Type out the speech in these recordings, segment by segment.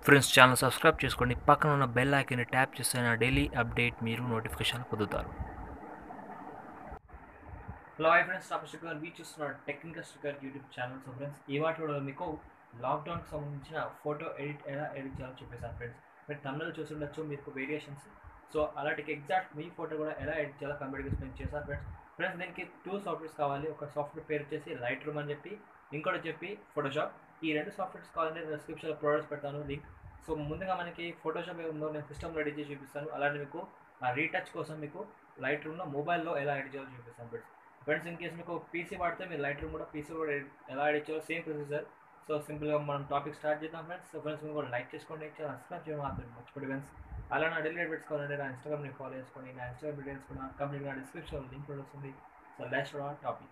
friends channel subscribe చేసుకోండి పక్కన ఉన్న బెల్ ఐకాన్ని ట్యాప్ చేస్తే నా డైలీ అప్డేట్ మీరు నోటిఫికేషన్ పొందుతారు hello hi friends top sticker మీరు చూస్తున్నారు technical sticker YouTube channel so friends ఈ వాటి కూడా మీకు లాక్డౌన్కి సంబంధించిన ఫోటో ఎడిట్ ఎలా ఎడిట్ చేయాలో చెప్పేసాను ఫ్రెండ్స్ మీరు తమిళలో చూస్తుండొచ్చు మీకు వేరియేషన్స్ సో అలాంటి ఎగ్జాక్ట్ మీ ఫోటో కూడా ఎలా ఎడిట్ చేయాలో కంప్లీట్గా ఎక్స్ప్లెయిన్ చేశాను ఫ్రెండ్స్ ఫ్రెండ్స్ దీనికి టూ సాఫ్ట్వేర్స్ కావాలి ఒక సాఫ్ట్వేర్ పేరు వచ్చేసి లైట్ రూమ్ అని చెప్పి ఇంకోటి చెప్పి ఫోటోషాప్ ఈ రెండు సాఫ్ట్వేర్స్ కావాలంటే నేను డిస్క్రిప్షన్లో ప్రొవైడ్స్ పెడతాను లింక్ సో ముందుగా మనకి ఫోటోషాప్ ఉందో నేను సిస్టమ్ రెడీ చేసి చూపిస్తాను అలానే మీకు ఆ రీటచ్ కోసం మీకు లైట్ రూమ్లో మొబైల్లో ఎలా ఎడిట్ చేయాలో చూపిస్తాను ఫ్రెండ్స్ ఫ్రెండ్స్ ఇన్ కేసు మీకు పీసీ వాడితే మీరు లైట్ రూమ్ కూడా పీసీ కూడా edit- ఎలా ఎడిట్ చేయాలో సేమ్ ప్రొసీజర్ సో సింపుల్గా మనం టాపిక్ స్టార్ట్ చేద్దాం ఫ్రెండ్స్ సో ఫ్రెండ్స్ మీరు కూడా లైక్ చేసుకోండి సబ్స్క్రైబ్ చేయడం మాత్రం మర్చిపోయి ఫ్రెండ్స్ అలా నా డైలీ అప్డేట్స్ కావాలంటే నా ఇన్స్టాగ్రామ్ని ఫాలో చేసుకోండి నా ఇన్స్టాగ్రామ్ డీటెయిల్స్ కూడా కంప్లీట్గా డిస్క్రిప్షన్ లింక్ కూడా వస్తుంది so last topic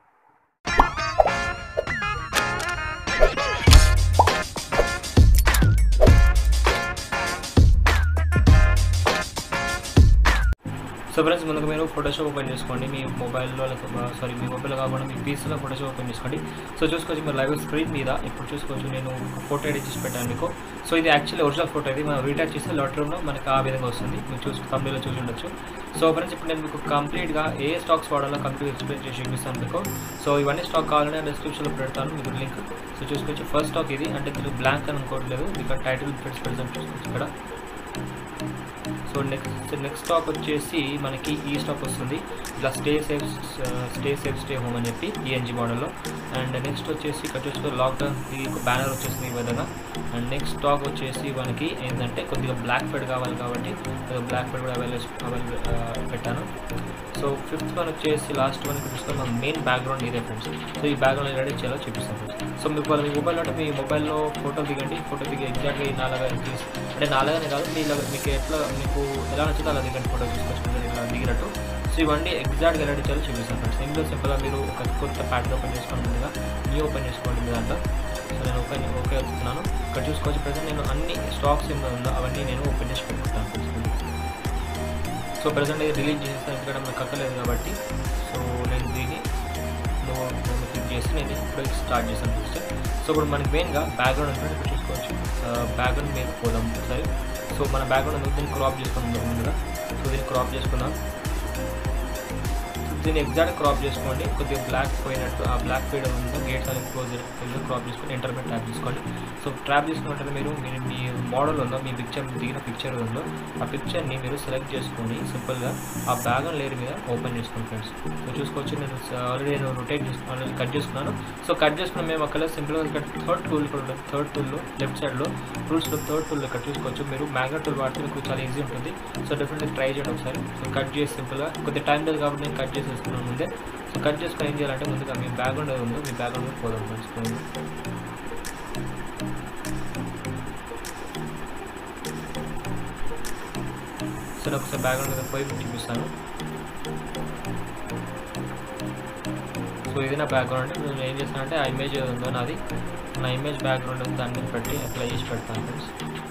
so friends ముందుకు మీరు ఫోటోషాప్ ఓపెన్ చేసుకోండి మీ మొబైల్లో లేకపోతే సారీ మీ మొబైల్ కాకుండా మీ పీసీలో ఫోటోషాప్ ఓపెన్ చేసుకోండి సో చూసుకోవచ్చు మీరు లైవ్ స్క్రీన్ మీద ఇప్పుడు చూసుకోవచ్చు నేను ఫోటో ఎడిట్ చేసి పెట్టాను మీకు సో ఇది యాక్చువల్లీ ఒరిజినల్ ఫోటో ఇది మనం రీటాచ్ చేస్తే లాట్ రూమ్లో మనకి ఆ విధంగా వస్తుంది మీరు చూసి కంపెనీలో చూసి ఉండొచ్చు సో ఫ్రెండ్స్ ఇప్పుడు నేను మీకు కంప్లీట్గా ఏ స్టాక్స్ వాడాలో కంప్లీట్ ఎక్స్ప్లెయిన్ చేసి చూపిస్తాను మీకు సో ఇవన్నీ స్టాక్ కావాలని డిస్క్రిప్షన్లో పెడతాను మీకు లింక్ సో చూసుకోవచ్చు ఫస్ట్ స్టాక్ ఇది అంటే ఇది బ్లాంక్ అని అనుకోవట్లేదు ఇక్కడ టైటిల్ పెట్టి పెడతాను చూసుకోవచ్చు ఇక్కడ సో నెక్స్ట్ నెక్స్ట్ స్టాక్ వచ్చేసి మనకి ఈ స్టాక్ వస్తుంది ఇలా stay safe stay safe stay home అని చెప్పి ఈఎన్జీ మోడల్లో అండ్ నెక్స్ట్ వచ్చేసి ఇక్కడ చూసుకో లాక్డౌన్ ఈ బ్యానర్ వచ్చేసింది ఈ విధంగా అండ్ నెక్స్ట్ స్టాక్ వచ్చేసి మనకి ఏంటంటే కొద్దిగా బ్లాక్ ఫెడ్ కావాలి కాబట్టి బ్లాక్ ఫెడ్ కూడా అవైలబుల్ అవైలబుల్ పెట్టాను సో ఫిఫ్త్ వన్ వచ్చేసి లాస్ట్ వన్ చూస్తే మన మెయిన్ బ్యాక్గ్రౌండ్ ఇదే ఫ్రెండ్స్ సో ఈ బ్యాక్గ్రౌండ్ ఎలా చేయాలో చూపిస్తాను ఫ్రెండ్స్ సో మీకు వాళ్ళ మీ మొబైల్ అంటే మీ మొబైల్లో ఫోటో దిగండి ఫోటో దిగి ఎగ్జాక్ట్గా ఈ నాలుగా తీసి అంటే నాలుగానే కాదు మీ ఇలా మీకు ఎట్లా మీకు ఎలా నచ్చుతో అలా దిగండి ఫోటో తీసుకొచ్చి ఇలా దిగినట్టు సో ఇవన్నీ ఎగ్జాక్ట్గా ఎలా చేయాలో చూపిస్తాను ఫ్రెండ్స్ ఇందులో సింపుల్గా మీరు ఒక కొత్త ప్యాటర్న్ ఓపెన్ చేసుకోండి ముందుగా న్యూ ఓపెన్ చేసుకోండి మీ దాంట్లో సో నేను ఓపెన్ ఓకే అవుతున్నాను ఇక్కడ చూసుకోవచ్చు ప్రజెంట్ నేను అన్ని స్టాక్స్ ఏమైనా ఉందో అవన్నీ నేను ఓపెన్ చేసి పెట్టుకుంటాను సో ప్రజెంట్ ఇది రిలీజ్ చేసేస్తాను ఎందుకంటే మనకు కక్కలేదు కాబట్టి సో నేను దీన్ని క్లిక్ చేసి నేను ఇప్పుడు స్టార్ట్ చేశాను ఫస్ట్ సో ఇప్పుడు మనకి మెయిన్గా బ్యాక్గ్రౌండ్ ఉంటుంది ఇప్పుడు చూసుకోవచ్చు బ్యాక్గ్రౌండ్ మీద పోదాం ఒకసారి సో మన బ్యాక్గ్రౌండ్ ఉంది దీన్ని క్రాప్ చేసుకుందాం ముందుగా సో దీన్ని క్రాప్ చేసుకుందాం దీన్ని ఎగ్జాక్ట్ క్రాప్ చేసుకోండి కొద్దిగా బ్లాక్ పోయినట్టు ఆ బ్లాక్ పోయడం ఉందో గేట్స్ అనేది క్లోజ్ క్రాప్ చేసుకొని ఇంటర్మీడియట్ ట్యాప్ చేసుకోండి సో ట్యాప్ చేసుకున్నట్టు మీరు మీరు మీ మోడల్ ఉందో మీ పిక్చర్ దిగిన పిక్చర్ ఉందో ఆ పిక్చర్ని మీరు సెలెక్ట్ చేసుకొని సింపుల్గా ఆ బ్యాగ్ లేయర్ మీద ఓపెన్ చేసుకోండి ఫ్రెండ్స్ సో చూసుకోవచ్చు నేను ఆల్రెడీ నేను రొటేట్ చేసుకున్నాను కట్ చేసుకున్నాను సో కట్ చేసుకున్న మేము అక్కడ సింపుల్గా ఇక్కడ థర్డ్ టూల్ కూడా ఉంటుంది థర్డ్ టూల్లో లెఫ్ట్ సైడ్లో టూల్స్లో థర్డ్ టూల్ ఇక్కడ చూసుకోవచ్చు మీరు మ్యాగ్నెట్ టూల్ వాడితే మీకు చాలా ఈజీ ఉంటుంది సో డెఫినెట్గా ట్రై చేయండి ఒకసారి సో కట్ చేసి సింపుల్గా కొద్దిగా టైం లేదు కాబట్టి నేను కట్ చేసేసుకున్నాను ముందే సో కట్ చేసుకొని ఏం చేయాలంటే ముందుగా మీ బ్యాక్గ్రౌండ్ ఏది ఉందో మీ బ్యాక్గ్రౌండ్ పోదాం తెలుసుకోండి సో నేను ఒకసారి బ్యాక్గ్రౌండ్ మీద పోయి చూపిస్తాను సో ఇది నా బ్యాక్గ్రౌండ్ నేను ఏం చేస్తానంటే ఆ ఇమేజ్ ఏది ఉందో నాది నా ఇమేజ్ బ్యాక్గ్రౌండ్ దాని మీద పెట్టి అప్లై చేసి పెడతాను ఫ్రెండ్స్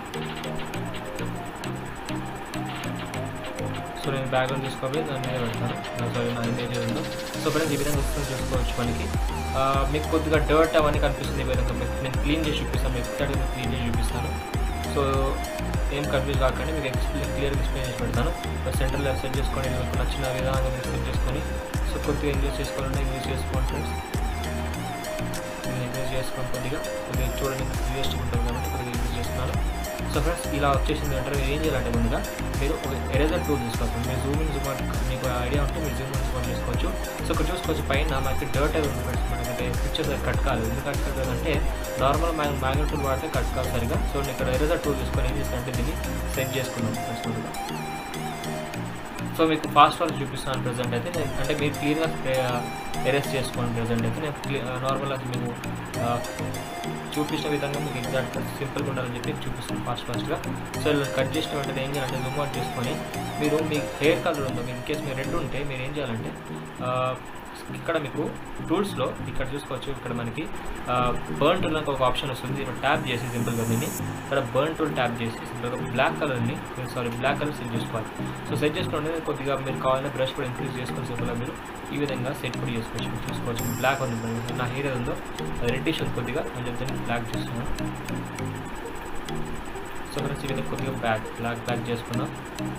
సో నేను బ్యాక్గ్రౌండ్ తీసుకోవాలి దాని మీద పెడతాను సారీ నా ఇమేజ్ ఏది ఉందో సో ఫ్రెండ్స్ ఈ విధంగా వస్తుంది చూసుకోవచ్చు మనకి ఆ, మీకు కొద్దిగా డర్ట్ అవన్నీ కనిపిస్తుంది ఈ విధంగా మీకు నేను క్లీన్ చేసి చూపిస్తాను మీకు ఎక్స్ట్రా క్లీన్ చేసి చూపిస్తాను సో ఏం కన్ఫ్యూజ్ కాకండి మీకు ఎక్స్ప్లెయిన్ క్లియర్గా ఎక్స్ప్లెయిన్ చేసి పెడతాను సెంటర్లో సెట్ చేసుకొని మీకు నచ్చిన విధానంగా మీరు సెట్ చేసుకొని సో కొద్దిగా ఇంగ్లీష్ చేసుకోవాలంటే ఇంగ్లీష్ చేసుకోండి ఫ్రెండ్స్ నేను ఇంగ్లీష్ చేసుకొని కొద్దిగా కొద్దిగా చూడండి రియలిస్టిక్ ఉంటుంది కాబట్టి కొద్దిగా ఇంగ్లీష్ చేస్తున్నాను సో ఫ్రెండ్స్ ఇలా వచ్చేసింది అంటే మీరు ఏం చేయాలంటే ముందుగా మీరు ఒక ఎరేజర్ టూల్ తీసుకోవచ్చు మీరు జూమ్ ఇన్ జూమ్ అవుట్ మీకు ఐడియా ఉంటే మీరు జూమ్ ఇన్ జూమ్ అవుట్ చేసుకోవచ్చు సో ఇక్కడ చూసుకోవచ్చు పైన మనకి డర్ట్ అది ఉంది ఫ్రెండ్స్ మనకంటే పిక్చర్ కట్ కాలేదు ఎందుకు కట్ కాలేదంటే నార్మల్ మ్యాగ్ మ్యాగ్నెట్ టూల్ వాడితే కట్ కాదు సరిగా సో నేను ఇక్కడ ఎరేజర్ టూల్ తీసుకొని ఏం చేస్తానంటే దీన్ని సెట్ చేసుకున్నాం ఫ్రెండ్స్ ముందుగా సో మీకు ఫాస్ట్ వర్క్ చూపిస్తాను ప్రజెంట్ అయితే నేను అంటే మీరు క్లియర్గా ఎరేస్ చేసుకోండి ప్రజెంట్ అయితే నేను క్లియర్ నార్మల్ అది మేము ఆ, చూపించిన విధంగా మీకు ఎగ్జాక్ట్ సింపుల్గా ఉండాలని చెప్పి చూపిస్తాను ఫాస్ట్ ఫాస్ట్గా సో ఇలా కట్ చేసిన వెంటనే ఏం చేయాలంటే జూమ్ అవుట్ చేసుకొని మీరు మీ హెయిర్ కలర్ ఉందో ఇన్ కేస్ మీరు రెడ్ ఉంటే మీరు ఏం చేయాలంటే ఆ, ఇక్కడ మీకు టూల్స్లో ఇక్కడ చూసుకోవచ్చు ఇక్కడ మనకి బర్న్ టూల్ ఒక ఆప్షన్ వస్తుంది ఇక్కడ ట్యాప్ చేసి సింపుల్గా దీన్ని ఇక్కడ బర్న్ టూల్ ట్యాప్ చేసి సింపుల్గా బ్లాక్ కలర్ని సారీ బ్లాక్ కలర్ సెట్ చేసుకోవాలి సో సెట్ చేసుకోండి కొద్దిగా మీరు కావాలంటే బ్రష్ కూడా ఇంక్రీజ్ చేసుకొని సింపుల్గా మీరు ఈ విధంగా సెట్ కూడా చేసుకోవచ్చు చూసుకోవచ్చు బ్లాక్ ఉంది ఇప్పుడు నా హెయిర్ ఏది ఉందో అది రెడ్డిష్ ఉంది కొద్దిగా అని చెప్తే బ్లాక్ చేస్తున్నాను సో ఫ్రెండ్స్ ఈ విధంగా కొద్దిగా బ్యాక్ బ్లాక్ బ్యాక్ చేసుకుందాం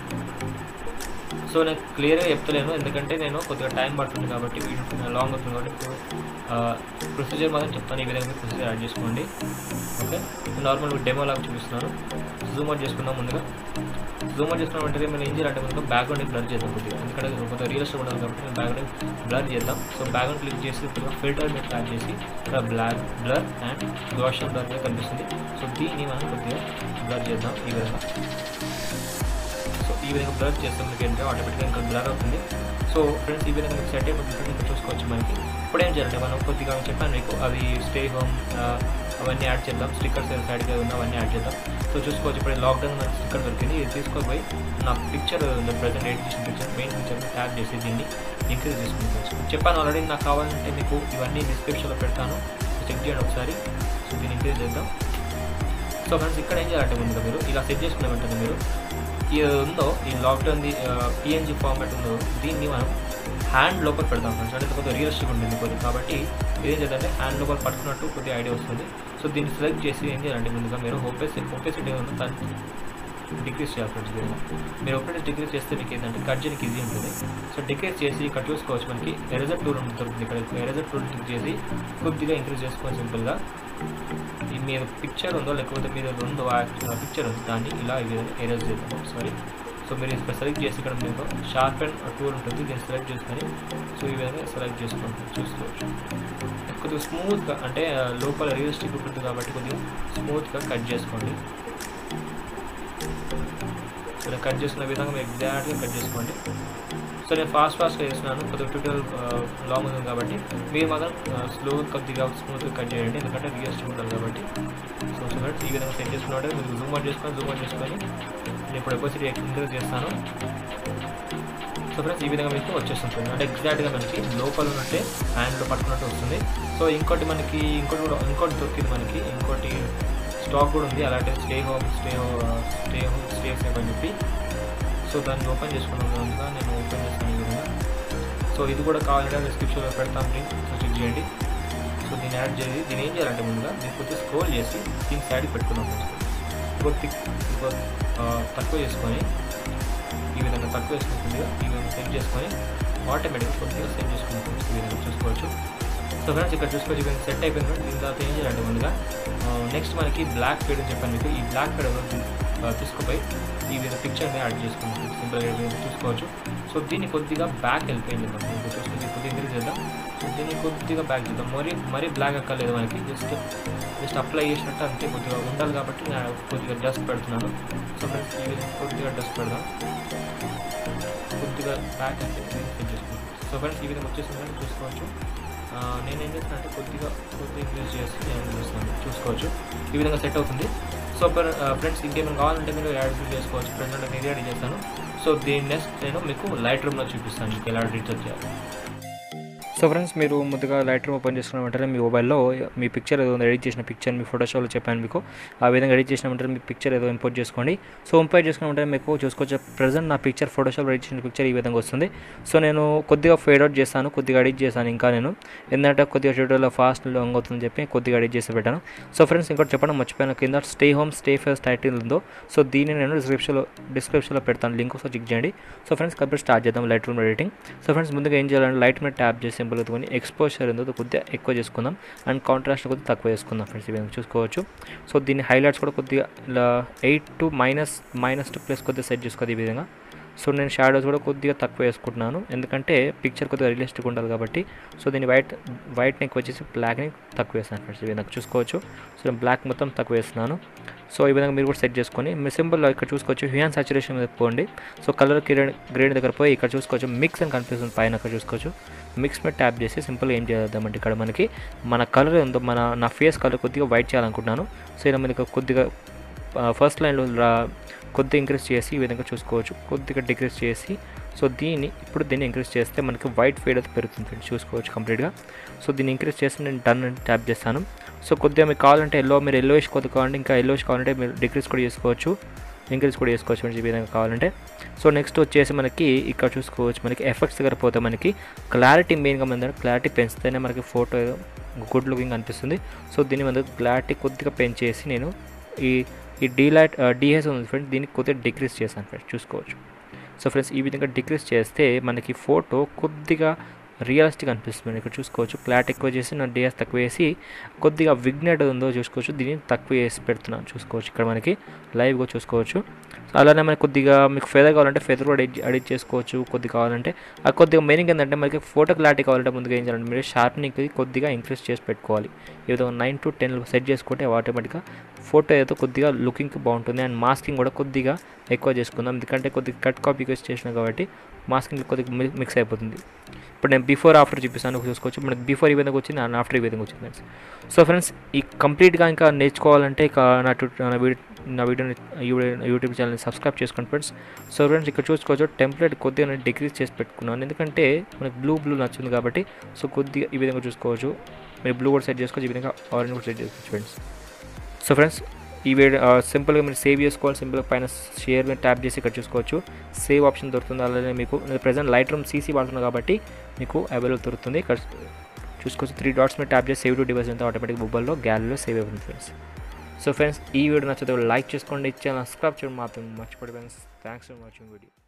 సో నేను క్లియర్గా చెప్తలేను ఎందుకంటే నేను కొద్దిగా టైం పడుతుంది కాబట్టి వీడియో లాంగ్ అవుతుంది కాబట్టి ఇప్పుడు ప్రొసీజర్ మాత్రం చెప్తాను ఈ విధంగా ప్రొసీజర్ యాడ్ చేసుకోండి ఓకే నార్మల్ డెమో లాగా చూపిస్తున్నాను జూమ్ అవుట్ చేసుకుందాం ముందుగా జూమ్ అవుట్ చేసుకున్న వెంటనే మనం ఏం చేయాలంటే ముందుగా బ్యాక్గ్రౌండ్ బ్లర్ చేద్దాం కొద్దిగా ఎందుకంటే కొద్దిగా రియల్స్గా ఉండాలి కాబట్టి నేను బ్యాక్గ్రౌండ్ బ్లర్ చేద్దాం సో బ్యాక్గ్రౌండ్ క్లిక్ చేసి కొద్దిగా ఫిల్టర్ మీద యాడ్ చేసి ఇక్కడ బ్లాక్ బ్లర్ అండ్ గ్లోషన్ బ్లర్ మీద కనిపిస్తుంది సో దీన్ని మనం కొద్దిగా బ్లర్ చేద్దాం ఈ విధంగా సో ఈ విధంగా బ్లర్ చేస్తాం మీకు ఏంటంటే ఆటోమేటిక్గా ఇంకా బ్లర్ అవుతుంది సో ఫ్రెండ్స్ ఈ విధంగా మీకు సెట్ అయిపోతుంది ఇంకా చూసుకోవచ్చు మనకి ఇప్పుడు ఏం చేయాలంటే మనం కొద్దిగా చెప్పాను మీకు అవి స్టే హోమ్ అవన్నీ యాడ్ చేద్దాం స్టిక్కర్స్ సైడ్గా ఉన్న అవన్నీ యాడ్ చేద్దాం సో చూసుకోవచ్చు ఇప్పుడు లాక్డౌన్ మనకి స్టిక్కర్ దొరికింది ఇది తీసుకోపోయి నా పిక్చర్ ప్రజెంట్ ఎడిట్ చేసిన పిక్చర్ మెయిన్ పిక్చర్ ట్యాగ్ చేసి దీన్ని ఇంక్రీజ్ చేసుకుంటాను చెప్పాను ఆల్రెడీ నాకు కావాలంటే మీకు ఇవన్నీ డిస్క్రిప్షన్లో పెడతాను చెక్ చేయండి ఒకసారి సో దీన్ని ఇంక్రీజ్ చేద్దాం సో ఫ్రెండ్స్ ఇక్కడ ఏం చేయాలంటే ముందుగా మీరు ఇలా సెట్ చేసుకున్న వెంటనే మీరు ఇది ఉందో ఈ లాక్డౌన్ది పిఎన్జీ ఫార్మాట్ ఉందో దీన్ని మనం హ్యాండ్ లోపల పెడతాం ఫ్రెండ్స్ అంటే కొద్దిగా రియలిస్టిక్ ఉంటుంది కొద్దిగా కాబట్టి ఏం చేయాలంటే హ్యాండ్ లోపల పట్టుకున్నట్టు కొద్దిగా ఐడియా వస్తుంది సో దీన్ని సెలెక్ట్ చేసి ఏం చేయాలంటే ముందుగా మీరు ఓపెస్ ఓపెసిటీ ఉందో దాన్ని డిక్రీస్ చేయాలి ఫ్రెండ్స్ దీన్ని మీరు ఒకటి డిక్రీస్ చేస్తే మీకు ఏంటంటే కట్ చేయడానికి ఈజీ ఉంటుంది సో డిక్రీస్ చేసి కట్ చూసుకోవచ్చు మనకి ఎరేజర్ టూల్ ఉంటుంది దొరుకుతుంది ఇక్కడ ఎరేజర్ టూల్ క్లిక్ చేసి కొద్దిగా ఇంక్రీజ్ చేసుకోవాలి సింపుల్గా ఈ మీద పిక్చర్ ఉందో లేకపోతే మీద ఉందో ఆ పిక్చర్ ఉంది దాన్ని ఇలా ఈ విధంగా ఎరేజ్ చేద్దాం సారీ సో మీరు ఇక్కడ సెలెక్ట్ చేసి ఇక్కడ మీకు షార్ప్ అండ్ టూల్ ఉంటుంది దీన్ని సెలెక్ట్ చేసుకొని సో ఈ విధంగా సెలెక్ట్ చేసుకోండి చూసుకోవచ్చు కొద్దిగా స్మూత్గా అంటే లోపల రియలిస్టిక్ ఉంటుంది కాబట్టి కొద్దిగా స్మూత్గా కట్ చేసుకోండి సో నేను కట్ చేసుకున్న విధంగా మీరు ఎగ్జాక్ట్గా కట్ చేసుకోండి సో నేను ఫాస్ట్ ఫాస్ట్గా చేస్తున్నాను కొద్దిగా ట్యూటోరియల్ లాంగ్ ఉంది కాబట్టి మీరు మాత్రం స్లో కొద్దిగా స్మూత్గా కట్ చేయండి ఎందుకంటే రియలిస్టిక్ ఉండాలి కాబట్టి సో సో ఈ విధంగా సెట్ చేసుకున్నట్టు మీరు జూమ్ అవుట్ చేసుకొని జూమ్ అవుట్ చేసుకొని నేను ఇప్పుడు ఎపోసిటీ ఇంక్రీజ్ చేస్తాను సో ఫ్రెండ్స్ ఈ విధంగా మీకు వచ్చేస్తుంది అంటే ఎగ్జాక్ట్గా మనకి లోపల ఉన్నట్టే హ్యాండ్లో పట్టుకున్నట్టు వస్తుంది సో ఇంకోటి మనకి ఇంకోటి కూడా ఇంకోటి దొరికింది మనకి ఇంకోటి స్టాక్ కూడా ఉంది అలాంటి stay home stay stay home stay safe అని చెప్పి సో దాన్ని ఓపెన్ చేసుకున్నాను కనుక నేను ఓపెన్ చేస్తాను ఈ విధంగా సో ఇది కూడా కావాలంటే డిస్క్రిప్షన్లో పెడతాం లింక్ సో చెక్ చేయండి సో దీన్ని యాడ్ చేసి దీన్ని ఏం చేయాలంటే ముందుగా దీన్ని కొద్దిగా స్క్రోల్ చేసి దీన్ని సైడ్కి పెట్టుకున్నాం కొద్ది తక్కువ చేసుకొని ఈ విధంగా తక్కువ వేసుకుంటుంది ఈ విధంగా సెట్ చేసుకొని ఆటోమేటిక్గా కొద్దిగా సెట్ చేసుకుంటాం ఈ విధంగా చూసుకోవచ్చు సో ఫ్రెండ్స్ ఇక్కడ చూసుకోవచ్చు ఇవి సెట్ అయిపోయింది దీని తర్వాత ఏం చేయాలంటే ముందుగా నెక్స్ట్ మనకి బ్లాక్ ఫీడ్ అని చెప్పాను మీకు ఈ బ్లాక్ ఫీడ్ తీసుకుపోయి ఈ విధంగా పిక్చర్ని యాడ్ చేసుకుంటాం సింపుల్గా చూసుకోవచ్చు సో దీన్ని కొద్దిగా బ్యాక్ వెళ్ళిపోయింది మనం చూసుకుంటే కొద్దిగా ఇంక్రీజ్ చేద్దాం సో దీన్ని కొద్దిగా బ్యాక్ చేద్దాం మరీ మరీ బ్లాక్ అక్కర్లేదు మనకి జస్ట్ జస్ట్ అప్లై చేసినట్టు అంతే కొద్దిగా ఉండాలి కాబట్టి నేను కొద్దిగా డస్ట్ పెడుతున్నాను సో ఫ్రెండ్స్ ఈ విధంగా కొద్దిగా డస్ట్ పెడదాం కొద్దిగా బ్యాక్ అంటే సెట్ చేసుకుంటాం సో ఫ్రెండ్స్ ఈ విధంగా వచ్చేసిందని చూసుకోవచ్చు నేను ఏం చేస్తాను అంటే కొద్దిగా కొద్దిగా ఇంక్రీజ్ చేసి నేను చూస్తాను చూసుకోవచ్చు ఈ విధంగా సెట్ అవుతుంది సో ఫ్రెండ్స్ ఇంకేమైనా కావాలంటే మీరు యాడ్ చేసుకోవచ్చు ప్రజెంట్ నేను యాడ్ చేస్తాను సో దీని నెక్స్ట్ నేను మీకు లైట్ రూమ్లో చూపిస్తాను మీకు ఎలా రీఛార్జ్ చేయాలి సో ఫ్రెండ్స్ మీరు ముందుగా లైట్ రూమ్ ఓపెన్ చేసుకున్న వెంటనే మీ మొబైల్లో మీ పిక్చర్ ఏదో ఎడిట్ చేసిన పిక్చర్ మీ ఫోటోషాప్లో చెప్పాను మీకు ఆ విధంగా ఎడిట్ చేసిన వెంటనే మీ పిక్చర్ ఏదో ఇంపోర్ట్ చేసుకోండి సో ఇంపోర్ట్ చేసుకున్న వెంటనే మీకు చూసుకోవచ్చు ప్రజెంట్ నా పిక్చర్ ఫోటోషాప్ ఎడిట్ చేసిన పిక్చర్ ఈ విధంగా వస్తుంది సో నేను కొద్దిగా ఫేడ్ అవుట్ చేస్తాను కొద్దిగా ఎడిట్ చేశాను ఇంకా నేను ఎందుకంటే కొద్దిగా ట్యూటోలో ఫాస్ట్ లాంగ్ అవుతుందని చెప్పి కొద్దిగా ఎడిట్ చేసి పెట్టాను సో ఫ్రెండ్స్ ఇంకోటి చెప్పడం మర్చిపోయాను కింద stay home stay face title ఉందో సో దీన్ని నేను డిస్క్రిప్షన్లో డిస్క్రిప్షన్లో పెడతాను లింక్ సో చెక్ చేయండి సో ఫ్రెండ్స్ కంప్లీట్ స్టార్ట్ చేద్దాం light room editing so friends ముందుగా ఏం చేయాలంటే లైట్ మీద ట్యాప్ చేసి సింపుల్ ఎత్తుకొని ఎక్స్పోజర్ ఏందో కొద్దిగా ఎక్కువ చేసుకుందాం అండ్ కాంట్రాస్ట్ కొద్దిగా తక్కువ చేసుకుందాం ఫ్రెండ్స్ ఈ విధంగా చూసుకోవచ్చు సో దీని హైలైట్స్ కూడా కొద్దిగా ఇలా eight to minus minus two plus కొద్దిగా సెట్ చేసుకోవాలి ఈ విధంగా సో నేను షాడోస్ కూడా కొద్దిగా తక్కువ వేసుకుంటున్నాను ఎందుకంటే పిక్చర్ కొద్దిగా రియలిస్టిక్ ఉండాలి కాబట్టి సో దీని వైట్ వైట్ని ఎక్కువ వచ్చేసి బ్లాక్ని తక్కువ వేస్తాను ఫ్రెండ్స్ ఈ విధంగా చూసుకోవచ్చు సో నేను బ్లాక్ మొత్తం తక్కువ వేస్తున్నాను సో ఈ విధంగా మీరు కూడా సెట్ చేసుకొని మీ సింబల్లో ఇక్కడ చూసుకోవచ్చు హ్యూన్ సాచురేషన్ మీద పోండి సో కలర్ గ్రేడ్ గ్రేడ్ దగ్గర పోయి ఇక్కడ చూసుకోవచ్చు మిక్స్ అని కనిపిస్తుంది పైన అక్కడ చూసుకోవచ్చు మిక్స్ మీద ట్యాప్ చేసి సింపుల్గా ఏం చేద్దామంటే ఇక్కడ మనకి మన కలర్ ఉందో మన నా ఫేస్ కలర్ కొద్దిగా వైట్ చేయాలనుకుంటున్నాను సో ఇలా మనకి కొద్దిగా ఫస్ట్ లైన్లో కొద్దిగా ఇంక్రీజ్ చేసి ఈ విధంగా చూసుకోవచ్చు కొద్దిగా డిక్రీజ్ చేసి సో దీన్ని ఇప్పుడు దీన్ని ఇంక్రీజ్ చేస్తే మనకి వైట్ ఫేడ్ అయితే పెరుగుతుంది ఫ్రెండ్స్ చూసుకోవచ్చు కంప్లీట్గా సో దీన్ని ఇంక్రీజ్ చేసి నేను డన్ అని ట్యాప్ చేస్తాను సో కొద్దిగా మీకు కావాలంటే ఎల్లో మీరు ఎల్లోయిష్ కొద్దిగా కావాలంటే ఇంకా ఎల్లోయిష్ కావాలంటే మీరు డిక్రీజ్ కూడా చేసుకోవచ్చు ఇంక్రీజ్ కూడా చేసుకోవచ్చు ఫ్రెండ్స్ ఈ విధంగా కావాలంటే సో నెక్స్ట్ వచ్చేసి మనకి ఇక్కడ చూసుకోవచ్చు మనకి ఎఫెక్ట్స్ దగ్గర పోతే మనకి క్లారిటీ మెయిన్గా మన క్లారిటీ పెంచితేనే మనకి ఫోటో గుడ్ లుకింగ్ అనిపిస్తుంది సో దీన్ని మన క్లారిటీ కొద్దిగా పెంచేసి నేను ఈ ఈ డీలైట్ డిహెచ్ ఉంది ఫ్రెండ్స్ దీన్ని కొద్దిగా డిక్రీస్ చేశాను ఫ్రెండ్స్ చూసుకోవచ్చు సో ఫ్రెండ్స్ ఈ విధంగా డిక్రీస్ చేస్తే మనకి ఫోటో కొద్దిగా రియలిస్టిక్ అనిపిస్తుంది ఇక్కడ చూసుకోవచ్చు క్లాట్ ఎక్కువ చేసి నా డిఎస్ తక్కువ వేసి కొద్దిగా విగ్నెట్ ఉందో చూసుకోవచ్చు దీన్ని తక్కువ వేసి పెడుతున్నాను చూసుకోవచ్చు ఇక్కడ మనకి లైవ్గా చూసుకోవచ్చు అలానే మనకి కొద్దిగా మీకు ఫెదర్ కావాలంటే ఫెదర్ కూడా ఎడిట్ ఎడిట్ చేసుకోవచ్చు కొద్దిగా కావాలంటే ఆ కొద్దిగా మెయినింగ్ ఏంటంటే మనకి ఫోటో క్లారిటీ కావాలంటే ముందుగా ఏం చేయాలంటే మీరు షార్ప్నింగ్ కొద్దిగా ఇంక్రీజ్ చేసి పెట్టుకోవాలి ఈ విధంగా నైన్ టు టెన్ సెట్ చేసుకుంటే ఆటోమేటిక్గా ఫోటో ఏదో కొద్దిగా లుకింగ్కి బాగుంటుంది అండ్ మాస్కింగ్ కూడా కొద్దిగా ఎక్కువ చేసుకుందాం ఎందుకంటే కొద్దిగా కట్ కాపీ యూస్ చేసినా కాబట్టి మాస్కింగ్ కొద్దిగా మిక్స్ అయిపోతుంది ఇప్పుడు నేను బిఫోర్ ఆఫ్టర్ చూపిస్తాను చూసుకోవచ్చు మనకి బిఫోర్ ఈ విధంగా వచ్చింది అండ్ ఆఫ్టర్ ఈ విధంగా వచ్చింది ఫ్రెండ్స్ సో ఫ్రెండ్స్ ఈ కంప్లీట్గా ఇంకా నేర్చుకోవాలంటే ఇక నా టు- నా వీడియో నా వీడియోని యూట్యూబ్ ఛానల్ని సబ్స్క్రైబ్ చేసుకోండి ఫ్రెండ్స్ సో ఫ్రెండ్స్ ఇక్కడ చూసుకోవచ్చు టెంప్లెట్ కొద్దిగా నేను డిక్రీజ్ చేసి పెట్టుకున్నాను ఎందుకంటే మనకి బ్లూ బ్లూ నచ్చింది కాబట్టి సో కొద్దిగా ఈ విధంగా చూసుకోవచ్చు మీరు బ్లూ కూడా సెట్ చేసుకోవచ్చు ఈ విధంగా ఆరెంజ్ కూడా సెట్ చేసుకోవచ్చు ఫ్రెండ్స్ సో ఫ్రెండ్స్ ఈ వీడియో సింపుల్గా మీరు సేవ్ చేసుకోవాలి సింపుల్గా పైన షేర్ మీద ట్యాప్ చేసి ఇక్కడ చూసుకోవచ్చు సేవ్ ఆప్షన్ దొరుకుతుంది అలానే మీకు ప్రజెంట్ లైట్ రూమ్ సీసీ వాడుతున్నాను కాబట్టి మీకు అవైలబుల్ దొరుకుతుంది ఇక్కడ చూసుకోవచ్చు త్రీ డాట్స్ మీద ట్యాప్ చేసి సేవ్ టు డివైస్ అంతా ఆటోమేటిక్ మొబైల్లో గ్యాలరీలో సేవ్ అవుతుంది ఫ్రెండ్స్ సో ఫ్రెండ్స్ ఈ వీడియో నచ్చితే లైక్ చేసుకోండి ఛానల్ సబ్స్క్రైబ్ చేయడం మాత్రం మర్చిపోయి friends thanks for watching video